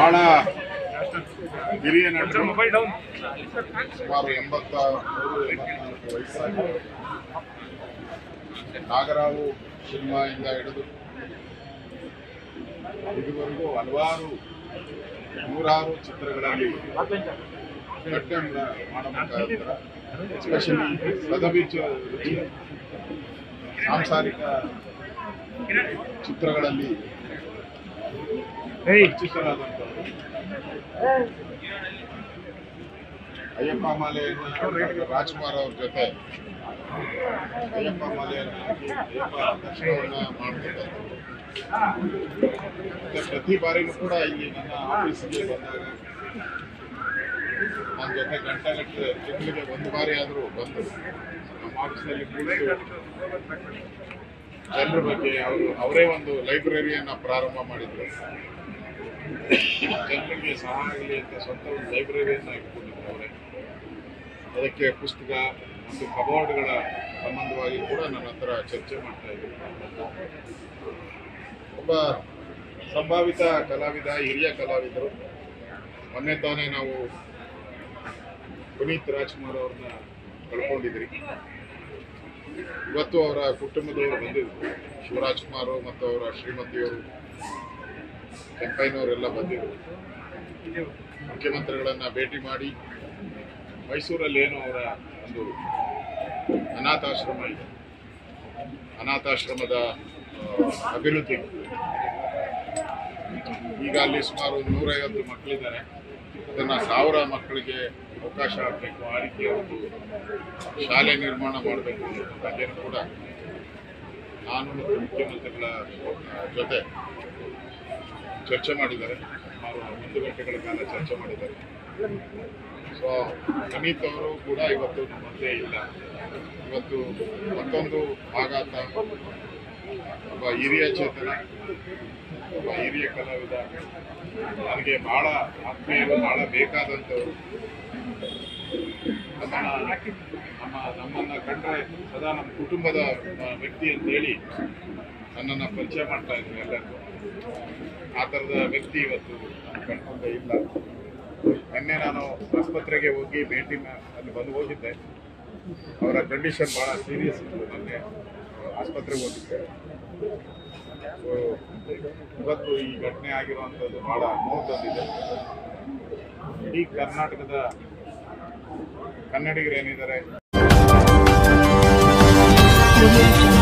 ಬಹಳ ಹಿರಿಯ ನಟರು ಸುಮಾರು ಎಂಬತ್ತ ಮೂರು ಎಂಬತ್ನಾಲ್ಕು ವಯಸ್ಸಾಗಿದೆ ನಾಗರಾವು ಸಿನಿಮಾಯಿಂದ ಹಿಡಿದು ಇದುವರೆಗೂ ಹಲವಾರು ನೂರಾರು ಚಿತ್ರಗಳಲ್ಲಿ ಗಟ್ಟೆ ಮಾಡೋ ಮುಖಾಂತರ ಎಸ್ಪೆಷಲಿ ಸದಬೀಚ ರುಚಿ ಸಾಂಸಾರಿಕ ಚಿತ್ರಗಳಲ್ಲಿ ಪರಿಚಿತರಾದಂಥವರು ಅಯ್ಯಪ್ಪ ಮಾಲೆಯನ್ನು ಡಾಕ್ಟರ್ ರಾಜ್ಕುಮಾರ್ ಅವ್ರ ಜೊತೆ ಅಯ್ಯಪ್ಪ ಮಾಲೆಯನ್ನು ಹಾಕಿ ಅಯ್ಯಪ್ಪ ದರ್ಶನವನ್ನ ಮಾಡ್ತಿದ್ದಾರೆ ಮತ್ತೆ ಪ್ರತಿ ಬಾರಿನೂ ಕೂಡ ಇಲ್ಲಿ ನನ್ನ ಆಫೀಸ್ಗೆ ಬಂದಾಗ ನನ್ನ ಜೊತೆ ಗಂಟೆಗಟ್ಟಲೆ ತಿಂಗಳಿಗೆ ಒಂದು ಬಾರಿ ಆದರೂ ಬಂದು ನಮ್ಮ ಆಫೀಸ್ನಲ್ಲಿ ಕುಳಿತು ಜನರ ಬಗ್ಗೆ ಅವರು ಅವರೇ ಒಂದು ಲೈಬ್ರರಿಯನ್ನ ಪ್ರಾರಂಭ ಮಾಡಿದ್ರು ಜನರಿಗೆ ಸಹಾಯ ಆಗಲಿ ಅಂತ ಸ್ವಂತ ಒಂದು ಲೈಬ್ರರಿಯನ್ನ ಇಟ್ಕೊಂಡಿದ್ರು ಅವರೇ ಅದಕ್ಕೆ ಪುಸ್ತಕ ಮತ್ತು ಕಬೋರ್ಡ್ಗಳ ಸಂಬಂಧವಾಗಿ ಕೂಡ ನನ್ನ ಹತ್ರ ಚರ್ಚೆ ಮಾಡ್ತಾ ಇದ್ರು ಒಬ್ಬ ಸಂಭಾವಿತ ಕಲಾವಿದ ಹಿರಿಯ ಕಲಾವಿದರು ಮೊನ್ನೆ ತಾನೇ ನಾವು ಪುನೀತ್ ರಾಜ್ಕುಮಾರ್ ಅವ್ರನ್ನ ಕಳ್ಕೊಂಡಿದ್ರಿ ಇವತ್ತು ಅವರ ಕುಟುಂಬದವರು ಬಂದಿದ್ರು ಶಿವರಾಜ್ ಕುಮಾರ್ ಮತ್ತು ಅವರ ಶ್ರೀಮತಿಯವರು ಕೆಂಪೈನವರೆಲ್ಲ ಬಂದಿದ್ರು ಮುಖ್ಯಮಂತ್ರಿಗಳನ್ನ ಭೇಟಿ ಮಾಡಿ ಮೈಸೂರಲ್ಲಿ ಏನು ಅವರ ಒಂದು ಅನಾಥಾಶ್ರಮ ಇದೆ ಅನಾಥಾಶ್ರಮದ ಆ, ಅಭಿವೃದ್ಧಿ ಈಗ ಅಲ್ಲಿ ಸುಮಾರು ಒಂದು ನೂರೈವತ್ತು ಮಕ್ಕಳಿದ್ದಾರೆ ಇದನ್ನ ಸಾವಿರ ಮಕ್ಕಳಿಗೆ ಅವಕಾಶ ಆಗಬೇಕು ಆ ರೀತಿಯ ಒಂದು ಶಾಲೆ ನಿರ್ಮಾಣ ಮಾಡಬೇಕು ಅನ್ನೋ ಬಗ್ಗೆನೂ ಕೂಡ ನಾನು ಮತ್ತು ಮುಖ್ಯಮಂತ್ರಿಗಳ ಆ, ಜೊತೆ ಚರ್ಚೆ ಮಾಡಿದ್ದಾರೆ ಸುಮಾರು ಒಂದು ಗಂಟೆಗಳ ಕಾಲ ಚರ್ಚೆ ಮಾಡಿದ್ದಾರೆ ಸೊ ಅಮಿತ್ ಅವರು ಕೂಡ ಇವತ್ತು ನಮ್ಮಂತೆ ಇಲ್ಲ ಇವತ್ತು ಮತ್ತೊಂದು ಆಘಾತ ಒಬ್ಬ ಹಿರಿಯ ಚೇತನ ಒಬ್ಬ ಹಿರಿಯ ಕಲಾವಿದ ನನಗೆ ಬಹಳ ಆತ್ಮೀಯರು ಬಹಳ ಬೇಕಾದಂಥವ್ರು ನಮ್ಮನ್ನ ನಮ್ಮ ನಮ್ಮನ್ನ ಕಂಡ್ರೆ ಸದಾ ನಮ್ಮ ಕುಟುಂಬದ ಆ, ವ್ಯಕ್ತಿ ಅಂತ ಹೇಳಿ ನನ್ನನ್ನು ಪರಿಚಯ ಮಾಡ್ತಾ ಇದ್ರು ಎಲ್ಲರಿಗೂ ಆ ಥರದ ವ್ಯಕ್ತಿ ಇವತ್ತು ನಾನು ಕಂಡ್ಕೊಂಡೇ ಇಲ್ಲ ನಿನ್ನೆ ನಾನು ಆಸ್ಪತ್ರೆಗೆ ಹೋಗಿ ಭೇಟಿ ಮಾ- ಅಲ್ಲಿ ಬಂದು ಹೋಗಿದ್ದೆ ಅವರ ಕಂಡೀಷನ್ ಬಹಳ ಸೀರಿಯಸ್ ಇತ್ತು ನಿನ್ನೆ ಆಸ್ಪತ್ರೆಗೆ ಹೋಗಿದ್ದೆ ಸೊ ಇವತ್ತು ಈ ಘಟನೆ ಆಗಿರುವಂಥದ್ದು ಬಹಳ ನೋವು ತಂದಿದೆ ಇಡೀ ಕರ್ನಾಟಕದ ಕನ್ನಡಿಗರು ಏನಿದ್ದಾರೆ